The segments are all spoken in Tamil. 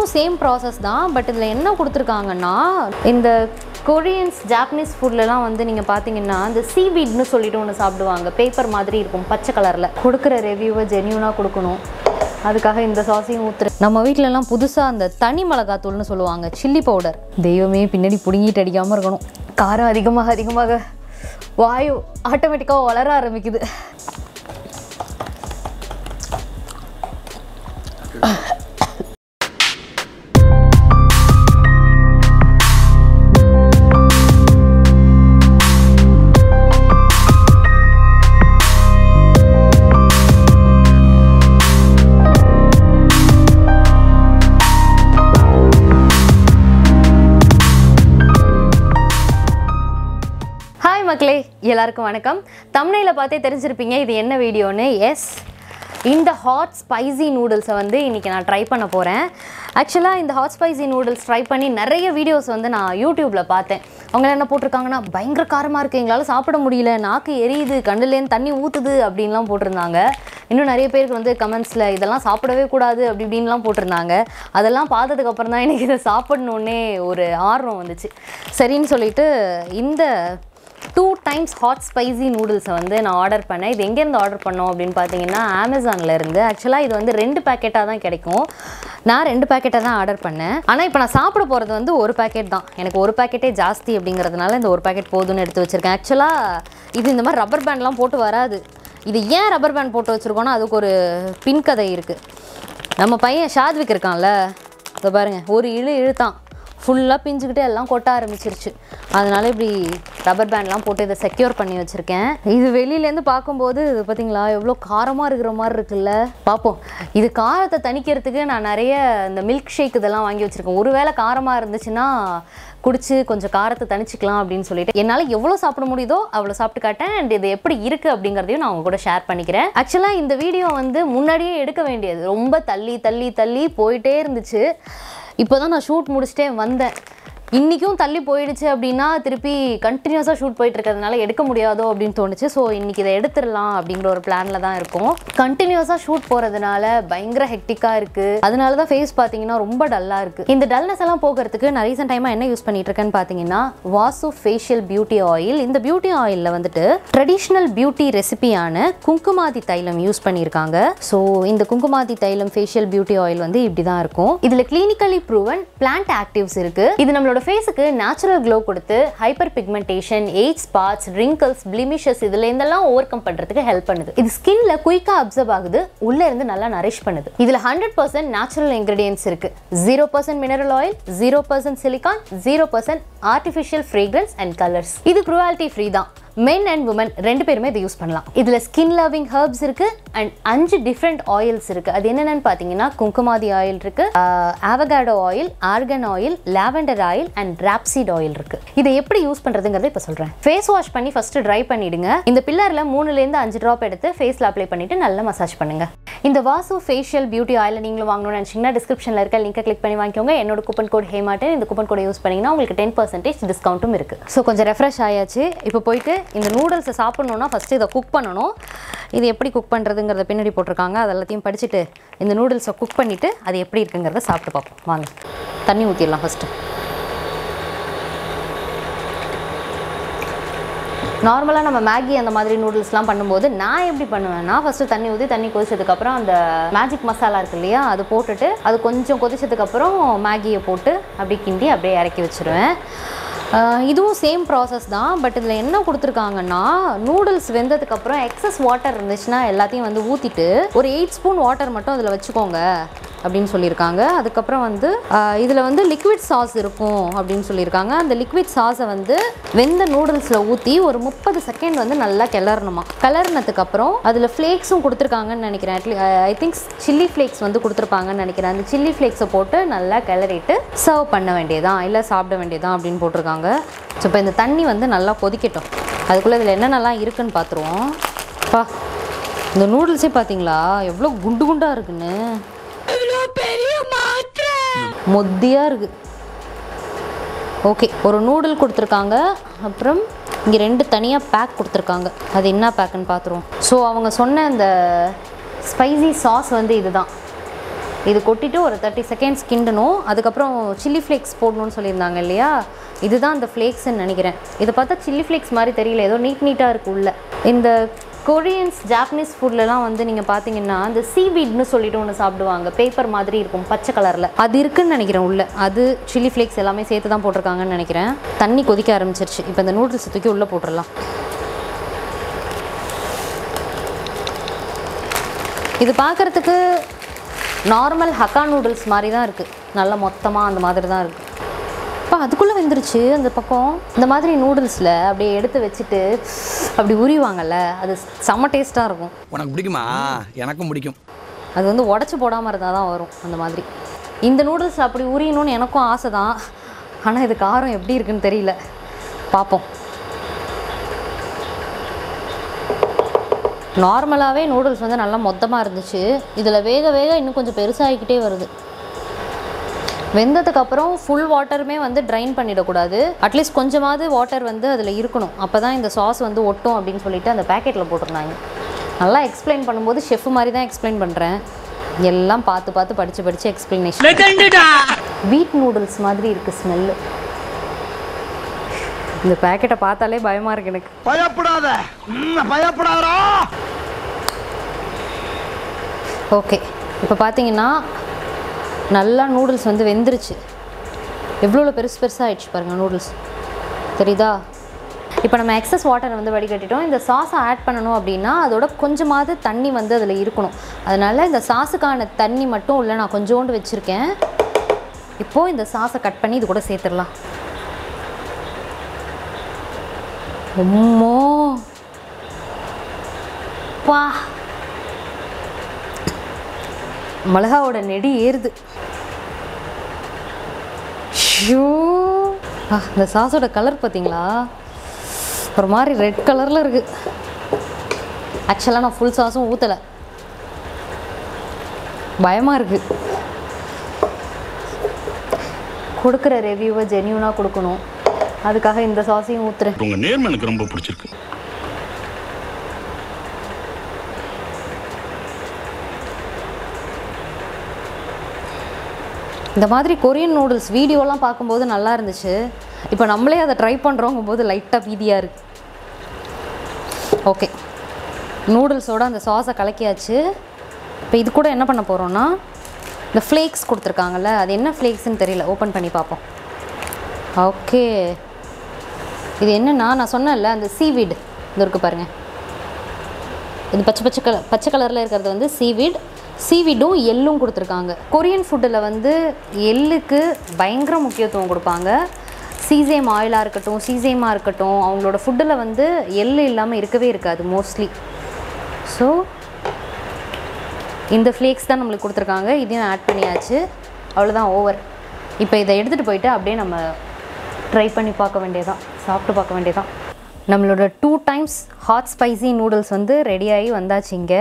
இதுவும் சேம் ப்ராசஸ் தான் பட் இதில் என்ன கொடுத்துருக்காங்கன்னா இந்த கொரியன்ஸ் ஜாப்பனீஸ் ஃபுட்லலாம் வந்து நீங்கள் பார்த்தீங்கன்னா இந்த சீவீட்னு சொல்லிட்டு ஒன்று சாப்பிடுவாங்க பேப்பர் மாதிரி இருக்கும் பச்சை கலரில் கொடுக்குற ரிவ்யூவை ஜென்யூனாக கொடுக்கணும் அதுக்காக இந்த சாஸையும் ஊத்துரு நம்ம வீட்டிலலாம் புதுசாக அந்த தனி மிளகாத்தூள்னு சொல்லுவாங்க சில்லி பவுடர் தெய்வமே பின்னாடி பிடுங்கிட்டு அடிக்காமல் இருக்கணும் காரம் அதிகமாக அதிகமாக வாயு ஆட்டோமேட்டிக்காக வளர ஆரம்பிக்குது ஹாய் மக்களே எல்லாருக்கும் வணக்கம் தமிழில் பார்த்தே தெரிஞ்சிருப்பீங்க இது என்ன வீடியோன்னு எஸ் இந்த ஹாட் ஸ்பைசி நூடுல்ஸை வந்து இன்றைக்கி நான் ட்ரை பண்ண போகிறேன் ஆக்சுவலாக இந்த ஹாட் ஸ்பைசி நூடுல்ஸ் ட்ரை பண்ணி நிறைய வீடியோஸ் வந்து நான் யூடியூப்பில் பார்த்தேன் அவங்க என்ன போட்டிருக்காங்கன்னா பயங்கர காரமாக இருக்குது எங்களால் சாப்பிட முடியல நாக்கு எரியுது கண்ணுலேருந்து தண்ணி ஊற்றுது அப்படின்லாம் போட்டிருந்தாங்க இன்னும் நிறைய பேருக்கு வந்து கமெண்ட்ஸில் இதெல்லாம் சாப்பிடவே கூடாது அப்படி இப்படின்லாம் போட்டிருந்தாங்க அதெல்லாம் பார்த்ததுக்கப்புறம் தான் எனக்கு இதை சாப்பிடணுன்னே ஒரு ஆர்வம் வந்துச்சு சரின்னு சொல்லிட்டு இந்த டூ டைம்ஸ் ஹாட் ஸ்பைசி நூடுல்ஸை வந்து நான் ஆர்டர் பண்ணேன் இது எங்கேருந்து ஆர்டர் பண்ணோம் அப்படின்னு பார்த்தீங்கன்னா அமேசானில் இருந்து ஆக்சுவலாக இது வந்து ரெண்டு பேக்கெட்டாக தான் கிடைக்கும் நான் ரெண்டு பேக்கெட்டை தான் ஆர்டர் பண்ணேன் ஆனால் இப்போ நான் சாப்பிட போகிறது வந்து ஒரு பேக்கெட் தான் எனக்கு ஒரு பேக்கெட்டே ஜாஸ்தி அப்படிங்கிறதுனால இந்த ஒரு பேக்கெட் போதும்னு எடுத்து வச்சுருக்கேன் ஆக்சுவலாக இது இந்த மாதிரி ரப்பர் பேண்ட்லாம் போட்டு வராது இது ஏன் ரப்பர் பேண்ட் போட்டு வச்சுருக்கோன்னா அதுக்கு ஒரு பின்கதை இருக்குது நம்ம பையன் ஷாத்விக் இருக்கான்ல இதை பாருங்க ஒரு இழு இழுத்தான் ஃபுல்லாக பிஞ்சுக்கிட்டு எல்லாம் கொட்ட ஆரம்பிச்சிருச்சு அதனால இப்படி ரப்பர் பேண்ட்லாம் போட்டு இதை செக்யூர் பண்ணி வச்சுருக்கேன் இது வெளியிலேருந்து பார்க்கும்போது இது பார்த்தீங்களா எவ்வளோ காரமாக இருக்கிற மாதிரி இருக்குல்ல பார்ப்போம் இது காரத்தை தணிக்கிறதுக்கு நான் நிறைய இந்த மில்க் ஷேக் இதெல்லாம் வாங்கி வச்சுருக்கேன் ஒருவேளை காரமாக இருந்துச்சுன்னா குடிச்சு கொஞ்சம் காரத்தை தணிச்சிக்கலாம் அப்படின்னு சொல்லிட்டு என்னால் எவ்வளோ சாப்பிட முடியுதோ அவ்வளோ சாப்பிட்டு காட்டேன் அண்ட் இது எப்படி இருக்குது அப்படிங்கிறதையும் நான் உங்க கூட ஷேர் பண்ணிக்கிறேன் ஆக்சுவலாக இந்த வீடியோ வந்து முன்னாடியே எடுக்க வேண்டியது ரொம்ப தள்ளி தள்ளி தள்ளி போயிட்டே இருந்துச்சு இப்போ தான் நான் ஷூட் முடிச்சுட்டே வந்தேன் இன்றைக்கும் தள்ளி போயிடுச்சு அப்படின்னா திருப்பி கண்டினியூஸாக ஷூட் போயிட்டு இருக்கிறதுனால எடுக்க முடியாதோ அப்படின்னு தோணுச்சு ஸோ இன்றைக்கி இதை எடுத்துடலாம் அப்படிங்கிற ஒரு பிளானில் தான் இருக்கும் கண்டினியூஸாக ஷூட் போகிறதுனால பயங்கர ஹெக்டிக்காக இருக்குது அதனால தான் ஃபேஸ் பார்த்தீங்கன்னா ரொம்ப டல்லாக இருக்குது இந்த டல்னஸ் எல்லாம் போகிறதுக்கு நான் ரீசெண்ட் டைமாக என்ன யூஸ் பண்ணிட்டு இருக்கேன்னு பார்த்தீங்கன்னா வாசு ஃபேஷியல் பியூட்டி ஆயில் இந்த பியூட்டி ஆயிலில் வந்துட்டு ட்ரெடிஷ்னல் பியூட்டி ரெசிபியான குங்குமாதி தைலம் யூஸ் பண்ணியிருக்காங்க ஸோ இந்த குங்குமாதி தைலம் ஃபேஷியல் பியூட்டி ஆயில் வந்து இப்படி தான் இருக்கும் இதில் கிளினிக்கலி ப்ரூவன் பிளான்ட் ஆக்டிவ்ஸ் இருக்குது இது நம்மளோட ஃபேஸுக்கு நேச்சுரல் க்ளோ கொடுத்து hyper pigmentation age spots wrinkles blemishes இதுல இருந்தெல்லாம் ஓவர் கம் பண்றதுக்கு ஹெல்ப் பண்ணுது இது ஸ்கின்ல குயிக்கா அப்சர்வ் ஆகுது உள்ள இருந்து நல்லா நரிஷ் பண்ணுது இதுல ஹண்ட்ரட் பர்சன்ட் நேச்சுரல் இன்கிரீடியன்ஸ் இருக்கு zero percent mineral oil zero percent silicone zero percent artificial fragrance and colours இது குரூவாலிட்டி ஃப்ரீ தான் மென் அண்ட் உமன் ரெண்டு பேருமே இதை யூஸ் பண்ணலாம் இதில் ஸ்கின் லவிங் ஹர்ப்ஸ் இருக்கு அண்ட் அஞ்சு டிஃப்ரெண்ட் ஆயில்ஸ் இருக்கு அது என்னென்னு பார்த்தீங்கன்னா குங்குமாதி ஆயில் இருக்கு avocado oil argan oil lavender oil and rapeseed oil இருக்கு இதை எப்படி யூஸ் பண்ணுறதுங்கிறத இப்போ சொல்கிறேன் ஃபேஸ் வாஷ் பண்ணி ஃபர்ஸ்ட் ட்ரை பண்ணிடுங்க இந்த பில்லரில் மூணுலேருந்து அஞ்சு ட்ராப் எடுத்து ஃபேஸில் அப்ளை பண்ணிட்டு நல்லா மசாஜ் பண்ணுங்க இந்த வாசு ஃபேஷியல் பியூட்டி ஆயில் நீங்களும் வாங்கணும்னு நினச்சிங்கன்னா டிஸ்கிரிப்ஷனில் இருக்க லிங்கை கிளிக் பண்ணி வாங்கிக்கோங்க என்னோட கூப்பன் கோட் ஹேமாட்டு இந்த கூப்பன் கோடை யூஸ் பண்ணிங்கன்னா உங்களுக்கு டென் பர்சன்டேஜ் டிஸ்கவுண்ட்டும் இருக்குது ஸோ கொஞ்சம் ரெஃப்ரெஷ் ஆயாச்சு இப்போ போயிட்டு இந்த நூடுல்ஸை சாப்பிட்ணுன்னா ஃபஸ்ட்டு இதை குக் பண்ணணும் இது எப்படி குக் பண்ணுறதுங்கிறத பின்னாடி போட்டிருக்காங்க அது எல்லாத்தையும் படிச்சுட்டு இந்த நூடுல்ஸை குக் பண்ணிவிட்டு அது எப்படி இருக்குங்கிறத சாப்பிட்டு பார்ப்போம் வாங்க தண்ணி ஊற்றிடலாம் ஃபஸ்ட்டு நார்மலாக நம்ம மேகி அந்த மாதிரி நூடுல்ஸ்லாம் பண்ணும்போது நான் எப்படி பண்ணுவேன்னா ஃபஸ்ட்டு தண்ணி ஊற்றி தண்ணி கொதிச்சதுக்கப்புறம் அந்த மேஜிக் மசாலா இருக்கு இல்லையா அது போட்டுட்டு அது கொஞ்சம் கொதிச்சதுக்கப்புறம் மேகியை போட்டு அப்படியே கிண்டி அப்படியே இறக்கி வச்சுருவேன் ஆஹ் இதுவும் சேம் ப்ராசஸ் தான் பட் இதில் என்ன கொடுத்துருக்காங்கன்னா நூடுல்ஸ் வெந்ததுக்கப்புறம் எக்ஸஸ் வாட்டர் இருந்துச்சுன்னா எல்லாத்தையும் வந்து ஊற்றிட்டு ஒரு எயிட் ஸ்பூன் வாட்டர் மட்டும் அதில் வச்சுக்கோங்க அப்படின்னு சொல்லியிருக்காங்க அதுக்கப்புறம் வந்து இதில் வந்து லிக்விட் சாஸ் இருக்கும் அப்படின்னு சொல்லியிருக்காங்க அந்த லிக்விட் சாஸை வந்து வெந்த நூடுல்ஸில் ஊற்றி ஒரு முப்பது செகண்ட் வந்து நல்லா கிளறணுமா கிளறினதுக்கப்புறம் அதில் ஃப்ளேக்ஸும் கொடுத்துருக்காங்கன்னு நினைக்கிறேன் ஐ திங்க் சில்லி ஃப்ளேக்ஸ் வந்து கொடுத்துருப்பாங்கன்னு நினைக்கிறேன் அந்த சில்லி ஃப்ளேக்ஸை போட்டு நல்லா கிளறிட்டு சர்வ் பண்ண வேண்டியதான் இல்லை சாப்பிட வேண்டியதான் அப்படின்னு போட்டிருக்காங்க ஸோ இப்போ இந்த தண்ணி வந்து நல்லா கொதிக்கட்டும் அதுக்குள்ளே இதில் என்னென்னலாம் இருக்குன்னு பார்த்துருவோம் பா இந்த நூடுல்ஸே பார்த்தீங்களா எவ்வளோ குண்டு குண்டாக இருக்குன்னு மொத்தியாக இருக்கு ஓகே ஒரு நூடுல் கொடுத்துருக்காங்க அப்புறம் இங்கே ரெண்டு தனியாக பேக் கொடுத்துருக்காங்க அது என்ன பேக்குன்னு பார்த்துருவோம் ஸோ அவங்க சொன்ன அந்த ஸ்பைசி சாஸ் வந்து இதுதான் இது கொட்டிட்டு ஒரு தேர்ட்டி செகண்ட்ஸ் கிண்டணும் அதுக்கப்புறம் சில்லி ஃப்ளேக்ஸ் போடணும்னு சொல்லியிருந்தாங்க இல்லையா இதுதான் அந்த ஃப்ளேக்ஸ்ன்னு நினைக்கிறேன் இதை பார்த்தா சில்லி ஃப்ளேக்ஸ் மாதிரி தெரியல ஏதோ நீட் நீட்டாக இருக்கு உள்ள இந்த கொரியன்ஸ் ஜாப்பனீஸ் ஃபுட்லலாம் வந்து நீங்கள் பார்த்தீங்கன்னா இந்த சீவீட்னு சொல்லிட்டு ஒன்று சாப்பிடுவாங்க பேப்பர் மாதிரி இருக்கும் பச்சை கலரில் அது இருக்குன்னு நினைக்கிறேன் உள்ள அது சில்லி ஃப்ளேக்ஸ் எல்லாமே சேர்த்து தான் போட்டிருக்காங்கன்னு நினைக்கிறேன் தண்ணி கொதிக்க ஆரம்பிச்சிருச்சு இப்போ இந்த நூடுல்ஸ் தூக்கி உள்ளே போட்டுடலாம் இது பார்க்குறதுக்கு நார்மல் ஹக்கா நூடுல்ஸ் மாதிரி தான் இருக்குது நல்ல மொத்தமாக அந்த மாதிரி தான் இருக்குது இப்போ அதுக்குள்ளே வெந்துருச்சு அந்த பக்கம் இந்த மாதிரி நூடுல்ஸில் அப்படியே எடுத்து வச்சுட்டு அப்படி உரிவாங்கல்ல அது செம்ம டேஸ்ட்டாக இருக்கும் உனக்கு பிடிக்குமா எனக்கும் பிடிக்கும் அது வந்து உடச்சி போடாமல் இருந்தால் தான் வரும் அந்த மாதிரி இந்த நூடுல்ஸ் அப்படி உரியணும்னு எனக்கும் ஆசை தான் ஆனால் இது காரம் எப்படி இருக்குன்னு தெரியல பார்ப்போம் நார்மலாகவே நூடுல்ஸ் வந்து நல்லா மொத்தமாக இருந்துச்சு இதில் வேக வேக இன்னும் கொஞ்சம் பெருசாகிக்கிட்டே வருது வெந்ததுக்கப்புறம் ஃபுல் வாட்டருமே வந்து ட்ரைன் பண்ணிடக்கூடாது அட்லீஸ்ட் கொஞ்சமாவது வாட்டர் வந்து அதில் இருக்கணும் அப்போ தான் இந்த சாஸ் வந்து ஒட்டும் அப்படின்னு சொல்லிட்டு அந்த பேக்கெட்டில் போட்டிருந்தாங்க நல்லா எக்ஸ்பிளைன் பண்ணும்போது ஷெஃப் மாதிரி தான் எக்ஸ்பிளைன் பண்ணுறேன் எல்லாம் பார்த்து பார்த்து படித்து படித்து எக்ஸ்பிளனேஷன் வீட் நூடுல்ஸ் மாதிரி இருக்குது ஸ்மெல்லு இந்த பேக்கெட்டை பார்த்தாலே பயமாக இருக்கு எனக்கு பயப்படாத பயப்படாதா ஓகே இப்போ பார்த்தீங்கன்னா நல்லா நூடுல்ஸ் வந்து வெந்துருச்சு எவ்வளோ பெருசு பெருசாக ஆயிடுச்சு பாருங்கள் நூடுல்ஸ் தெரியுதா இப்போ நம்ம எக்ஸஸ் வாட்டரை வந்து வடிகட்டிட்டோம் இந்த சாஸை ஆட் பண்ணணும் அப்படின்னா அதோட கொஞ்சமாவது தண்ணி வந்து அதில் இருக்கணும் அதனால் இந்த சாஸுக்கான தண்ணி மட்டும் உள்ள நான் கொஞ்சோண்டு வச்சுருக்கேன் இப்போது இந்த சாஸை கட் பண்ணி இது கூட சேர்த்துடலாம் அம்மோ பா மிளகாவோட நெடி ஏறுது ஷூ ஆ இந்த சாஸோட கலர் பார்த்தீங்களா ஒரு மாதிரி ரெட் கலரில் இருக்குது ஆக்சுவலாக நான் ஃபுல் சாஸும் ஊற்றலை பயமாக இருக்குது கொடுக்குற ரிவ்யூவை ஜென்யூனாக கொடுக்கணும் அதுக்காக இந்த சாஸையும் ஊற்றுறேன் உங்க நேர்மை எனக்கு ரொம்ப பிடிச்சிருக்கு இந்த மாதிரி கொரியன் நூடுல்ஸ் வீடியோலாம் பார்க்கும்போது நல்லா இருந்துச்சு இப்போ நம்மளே அதை ட்ரை பண்ணுறோங்கும் போது லைட்டாக பீதியாக இருக்குது ஓகே நூடுல்ஸோட அந்த சாஸை கலக்கியாச்சு இப்போ இது கூட என்ன பண்ண போகிறோன்னா இந்த ஃப்ளேக்ஸ் கொடுத்துருக்காங்கல்ல அது என்ன ஃப்ளேக்ஸ்னு தெரியல ஓப்பன் பண்ணி பார்ப்போம் ஓகே இது என்னன்னா நான் சொன்னேன்ல அந்த சீவீட் இது இருக்கு பாருங்கள் இது பச்சை பச்சை கலர் பச்சை கலரில் இருக்கிறது வந்து சீவீட் சீவீடும் எள்ளும் கொடுத்துருக்காங்க கொரியன் ஃபுட்டில் வந்து எள்ளுக்கு பயங்கர முக்கியத்துவம் கொடுப்பாங்க சீசேம் ஆயிலாக இருக்கட்டும் சீசேமாக இருக்கட்டும் அவங்களோட ஃபுட்டில் வந்து எள்ளு இல்லாமல் இருக்கவே இருக்காது மோஸ்ட்லி ஸோ இந்த ஃப்ளேக்ஸ் தான் நம்மளுக்கு கொடுத்துருக்காங்க இதையும் ஆட் பண்ணியாச்சு அவ்வளோதான் ஓவர் இப்போ இதை எடுத்துகிட்டு போயிட்டு அப்படியே நம்ம ட்ரை பண்ணி பார்க்க வேண்டியதான் சாப்பிட்டு பார்க்க வேண்டியதான் நம்மளோட two times hot spicy noodles வந்து ரெடியாகி வந்தாச்சு இங்கே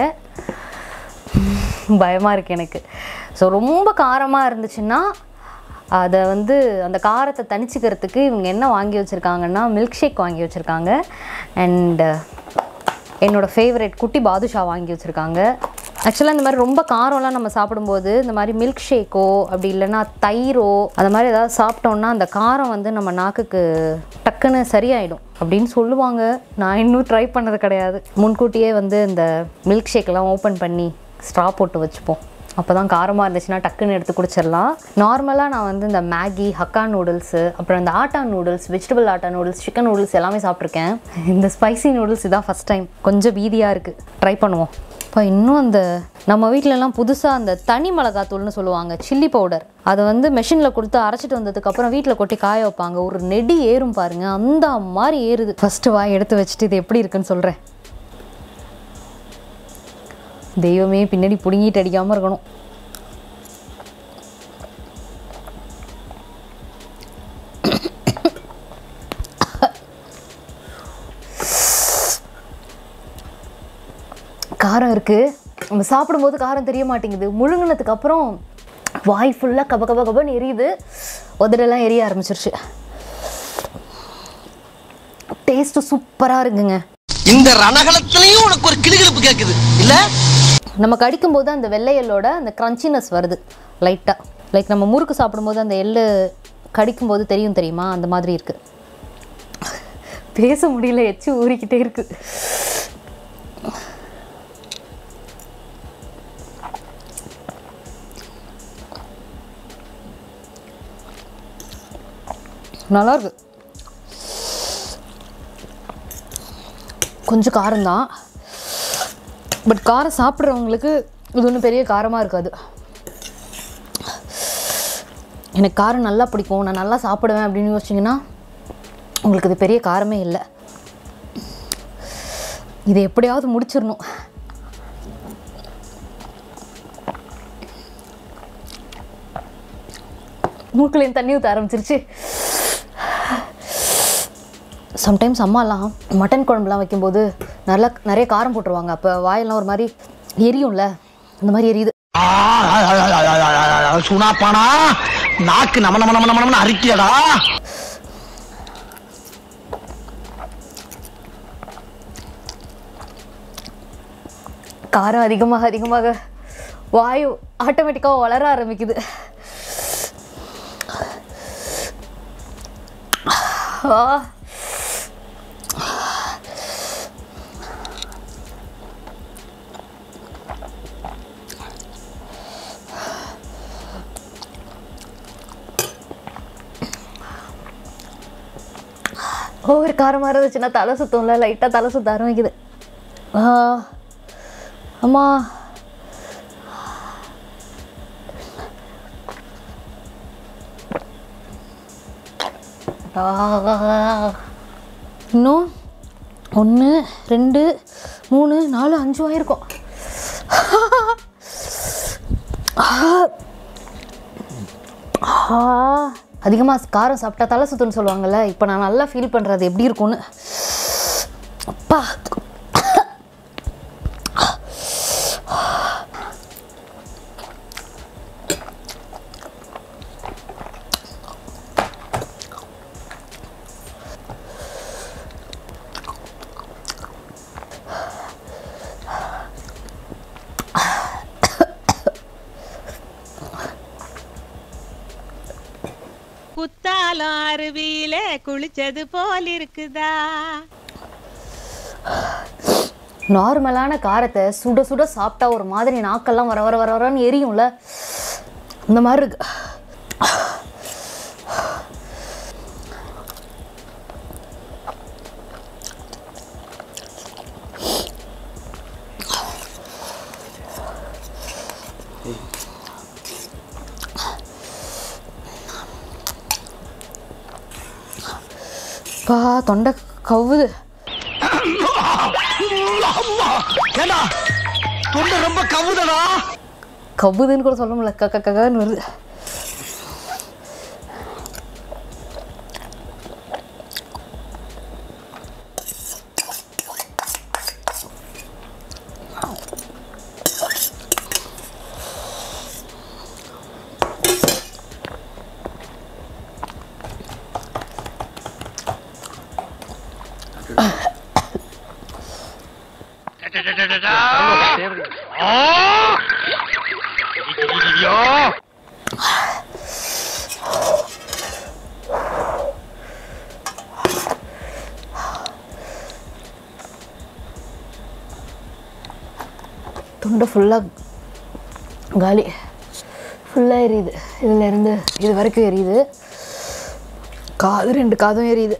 பயமாக இருக்குது எனக்கு ஸோ ரொம்ப காரமாக இருந்துச்சுன்னா அதை வந்து அந்த காரத்தை தணிச்சுக்கிறதுக்கு இவங்க என்ன வாங்கி வச்சுருக்காங்கன்னா மில்க் ஷேக் வாங்கி வச்சுருக்காங்க அண்ட் என்னோடய ஃபேவரட் குட்டி பாதுஷா வாங்கி வச்சுருக்காங்க ஆக்சுவலாக இந்த மாதிரி ரொம்ப காரம்லாம் நம்ம சாப்பிடும்போது இந்த மாதிரி மில்க் ஷேக்கோ அப்படி இல்லைன்னா தயிரோ அந்த மாதிரி ஏதாவது சாப்பிட்டோம்னா அந்த காரம் வந்து நம்ம நாக்குக்கு டக்குன்னு சரியாயிடும் அப்படின்னு சொல்லுவாங்க நான் இன்னும் ட்ரை பண்ணது கிடையாது முன்கூட்டியே வந்து இந்த மில்க் ஷேக்கெல்லாம் ஓப்பன் பண்ணி ஸ்ட்ரா போட்டு வச்சுப்போம் அப்போ தான் காரமாக இருந்துச்சுன்னா டக்குன்னு எடுத்து குடிச்சிடலாம் நார்மலாக நான் வந்து இந்த மேகி ஹக்கா நூடுல்ஸு அப்புறம் இந்த atta noodles vegetable atta noodles chicken noodles எல்லாமே சாப்பிட்ருக்கேன் இந்த ஸ்பைசி நூடுல்ஸ் இதான் ஃபஸ்ட் டைம் கொஞ்சம் பீதியாக இருக்குது ட்ரை பண்ணுவோம் இப்போ இன்னும் அந்த நம்ம வீட்டிலலாம் புதுசாக அந்த தனி மிளகாத்தூள்னு சொல்லுவாங்க சில்லி பவுடர் அதை வந்து மெஷினில் கொடுத்து அரைச்சிட்டு வந்ததுக்கப்புறம் வீட்டில் கொட்டி காய வைப்பாங்க ஒரு நெடி ஏறும் பாருங்க அந்த மாதிரி ஏறுது ஃபஸ்ட்டு வாய் எடுத்து வச்சுட்டு இது எப்படி இருக்குன்னு சொல்கிறேன் தெய்வமே பின்னாடி பிடுங்கிட்டு அடிக்காமல் இருக்கணும் காரம் இருக்குது நம்ம சாப்பிடும்போது காரம் தெரிய மாட்டேங்குது முழுங்கினதுக்கு அப்புறம் வாய் ஃபுல்லாக கப கப கபன்னு எரியுது உதடெல்லாம் எரிய ஆரம்பிச்சிருச்சு டேஸ்ட்டு சூப்பராக இருக்குங்க இந்த ரணகலத்திலையும் உனக்கு ஒரு கிளுகிழப்பு கேக்குது இல்ல நம்ம கடிக்கும்போது அந்த வெள்ளையலோட அந்த க்ரன்ச்சினஸ் வருது லைட்டாக லைக் நம்ம முறுக்கு சாப்பிடும்போது அந்த எள்ளு கடிக்கும்போது தெரியும் தெரியுமா அந்த மாதிரி இருக்குது பேச முடியல எச்சு ஊறிக்கிட்டே இருக்கு நல்லா இருக்கு கொஞ்சம் காரம்தான் பட் காரம் சாப்பிட்றவங்களுக்கு இது ஒன்றும் பெரிய காரமாக இருக்காது எனக்கு காரம் நல்லா பிடிக்கும் நான் நல்லா சாப்பிடுவேன் அப்படின்னு யோசிச்சிங்கன்னா உங்களுக்கு இது பெரிய காரமே இல்லை இதை எப்படியாவது முடிச்சிடணும் மூக்குலேயும் தண்ணி ஊற்ற ஆரம்பிச்சிருச்சு சம்டைம்ஸ் அம்மாலாம் மட்டன் குழம்புலாம் வைக்கும்போது நல்லா நிறைய காரம் போட்டுருவாங்க அப்போ வாயெல்லாம் ஒரு மாதிரி எரியும்ல அந்த மாதிரி எரியுது சுனாப்பானா நாக்கு நம நம நம நம அரிக்கியடா காரம் அதிகமாக அதிகமாக வாயு ஆட்டோமேட்டிக்காக வளர ஆரம்பிக்குது ஆ ஒவ்வொரு காரமாக இருந்துச்சுன்னா தலை சுத்தம்ல லைட்டாக தலை சுத்த ஆரம்பிக்குது ஆ அம்மா ஆ. இன்னும் ஒன்று ரெண்டு மூணு நாலு அஞ்சு ஆயிருக்கும் அதிகமாக காரம் சாப்பிட்டா தலை சுத்துன்னு சொல்லுவாங்கல்ல இப்போ நான் நல்லா ஃபீல் பண்ணுறது எப்படி இருக்கும்னு அப்பா குத்தாலம் அருவியில குளிச்சது போல் இருக்குதா நார்மலான காரத்தை சுட சுட சாப்பிட்டா ஒரு மாதிரி நாக்கெல்லாம் வர வர வர வரன்னு எரியும்ல இந்த மாதிரி இருக்கு பா தொண்டை கவ்வுது ஏண்டா தொண்டை ரொம்ப கவுதடா கவ்வுதுன்னு கூட சொல்ல முடியல கக்க கக்கன்னு வருது தொண்டை ஃபுல்லாக காலி ஃபுல்லாக எரியுது இதுல இருந்து இது வரைக்கும் எரியுது காது ரெண்டு காதும் எரியுது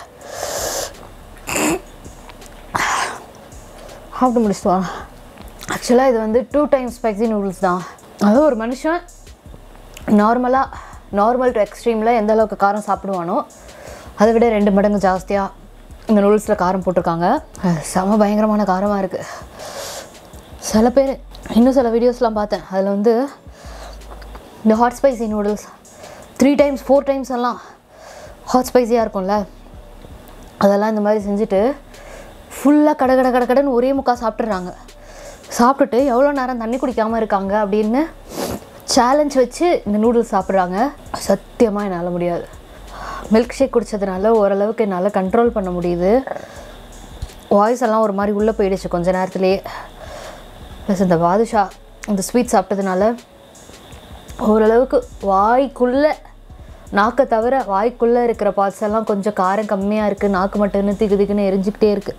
சாப்பிட்டு முடிச்சுட்டு வரேன் ஆக்சுவலாக இது வந்து டூ டைம்ஸ் ஸ்பைசி நூடுல்ஸ் தான் அதாவது ஒரு மனுஷன் நார்மலாக நார்மல் டு எக்ஸ்ட்ரீமில் எந்த அளவுக்கு காரம் சாப்பிடுவானோ அதை விட ரெண்டு மடங்கு ஜாஸ்தியாக இந்த நூடுல்ஸில் காரம் போட்டிருக்காங்க அஹ் செம பயங்கரமான காரமாக இருக்குது சில பேர் இன்னும் சில வீடியோஸ்லாம் பார்த்தேன் அதில் வந்து இந்த hot spicy noodles three times four times எல்லாம் ஹாட் ஸ்பைசியாக இருக்கும்ல அதெல்லாம் இந்த மாதிரி செஞ்சுட்டு ஃபுல்லாக கட கட கட கடன்னு ஒரே முக்கா சாப்பிட்றாங்க சாப்பிட்டுட்டு எவ்வளோ நேரம் தண்ணி குடிக்காமல் இருக்காங்க அப்படின்னு சேலஞ்ச் வச்சு இந்த நூடுல்ஸ் சாப்பிட்றாங்க சத்தியமாக என்னால் முடியாது மில்க் ஷேக் குடித்ததுனால ஓரளவுக்கு என்னால் கண்ட்ரோல் பண்ண முடியுது வாய்ஸ் எல்லாம் ஒரு மாதிரி உள்ளே போயிடுச்சு கொஞ்ச நேரத்துலேயே ப்ளஸ் இந்த பாதுஷா இந்த ஸ்வீட் சாப்பிட்டதுனால ஓரளவுக்கு வாய்க்குள்ளே நாக்கை தவிர வாய்க்குள்ளே இருக்கிற பார்ட்ஸ் எல்லாம் கொஞ்சம் காரம் கம்மியாக இருக்குது நாக்கு மட்டும் திக்கு திக்குன்னு எரிஞ்சுக்கிட்டே இருக்குது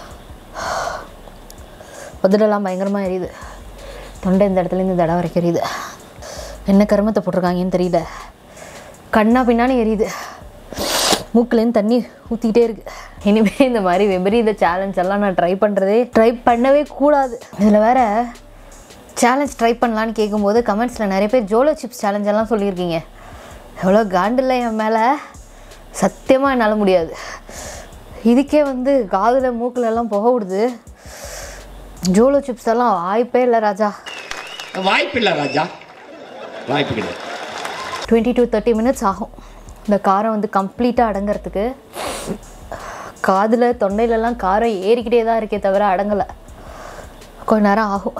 உதடெல்லாம் பயங்கரமாக எரியுது தொண்டை இந்த இடத்துல இந்த தடவை வரைக்கும் எரியுது என்ன கருமத்தை போட்டிருக்காங்கன்னு தெரியல கண்ணா பின்னாடி எரியுது மூக்குலேருந்து தண்ணி ஊற்றிக்கிட்டே இருக்கு இனிமேல் இந்த மாதிரி விபரீத சேலஞ்ச் எல்லாம் நான் ட்ரை பண்ணுறதே ட்ரை பண்ணவே கூடாது இதில் வேற சேலஞ்ச் ட்ரை பண்ணலான்னு கேட்கும்போது கமெண்ட்ஸில் நிறைய பேர் ஜோலோ சிப்ஸ் சேலஞ்ச் எல்லாம் சொல்லியிருக்கீங்க எவ்வளோ காண்டில் என் மேலே சத்தியமாக என்னால் முடியாது இதுக்கே வந்து காதில் மூக்குல எல்லாம் புகை விடுது ஜோலோ சிப்ஸ் எல்லாம் வாய்ப்பே இல்லை ராஜா வாய்ப்பில்லை ராஜா வாய்ப்பு கிடையாது டுவெண்ட்டி டு தேர்ட்டி மினிட்ஸ் ஆகும் இந்த காரம் வந்து கம்ப்ளீட்டாக அடங்கிறதுக்கு காதில் தொண்டையிலலாம் காரம் ஏறிக்கிட்டே தான் இருக்கே தவிர அடங்கலை கொஞ்ச நேரம் ஆகும்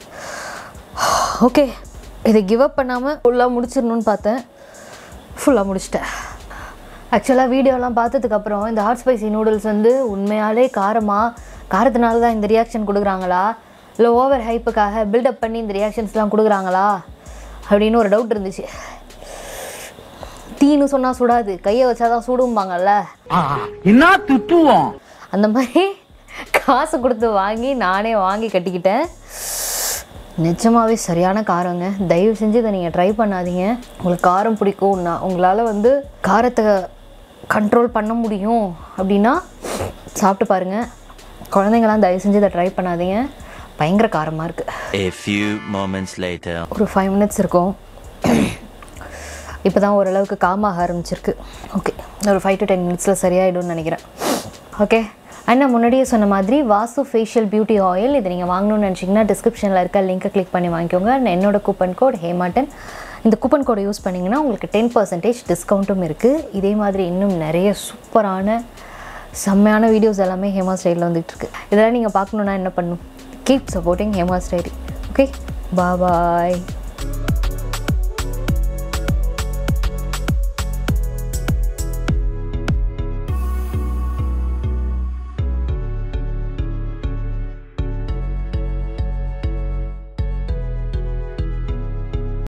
ஓகே இதை கிவ் அப் பண்ணாமல் ஃபுல்லாக முடிச்சிடணும்னு பார்த்தேன் ஃபுல்லாக முடிச்சிட்டேன் ஆக்சுவலாக வீடியோலாம் பார்த்ததுக்கப்புறம் இந்த ஹாட் ஸ்பைசி நூடுல்ஸ் வந்து உண்மையாலே காரமாக காரத்தினால தான் இந்த ரியாக்ஷன் கொடுக்குறாங்களா இல்லை ஓவர் ஹைப்புக்காக பில்டப் பண்ணி இந்த ரியாக்ஷன்ஸ்லாம் கொடுக்குறாங்களா அப்படின்னு ஒரு டவுட் இருந்துச்சு தீன்னு சொன்னால் சுடாது கையை வச்சாதான் சுடும்பாங்கல்ல என்ன துத்துவோம் அந்த மாதிரி காசு கொடுத்து வாங்கி நானே வாங்கி கட்டிக்கிட்டேன் நிஜமாவே சரியான காரங்க தயவு செஞ்சு இதை நீங்கள் ட்ரை பண்ணாதீங்க உங்களுக்கு காரம் பிடிக்கும்னா உங்களால் வந்து காரத்தை கண்ட்ரோல் பண்ண முடியும் அப்படின்னா சாப்பிட்டு பாருங்கள் குழந்தைங்களாம் தயவு செஞ்சு இதை ட்ரை பண்ணாதீங்க பயங்கர காரமாக இருக்குது A few moments later. ஒரு ஃபைவ் மினிட்ஸ் இருக்கும் இப்போ தான் ஓரளவுக்கு காமாக ஆரம்பிச்சிருக்கு ஓகே ஒரு ஃபைவ் டு டென் மினிட்ஸில் சரியாயிடும்னு நினைக்கிறேன் ஓகே அண்ட் நான் முன்னாடியே சொன்ன மாதிரி வாசு ஃபேஷியல் பியூட்டி ஆயில் இதை நீங்கள் வாங்கணும்னு நினச்சிங்கன்னா டிஸ்கிரிப்ஷனில் இருக்க லிங்கை கிளிக் பண்ணி வாங்கிக்கோங்க and என்னோட கூப்பன் கோட் ஹேமாட்டன் இந்த கூப்பன் கோடை யூஸ் பண்ணிங்கன்னா உங்களுக்கு டென் பர்சன்டேஜ் டிஸ்கவுண்ட்டும் இருக்குது இதே மாதிரி இன்னும் நிறைய சூப்பரான செம்மையான வீடியோஸ் எல்லாமே ஹேமா ஸ்டைலில் வந்துட்டு இருக்கு இதெல்லாம் நீங்கள் பார்க்கணுன்னா என்ன பண்ணணும் கீப் சப்போர்ட்டிங் ஹேமா ஸ்டைரி ஓகே பாய்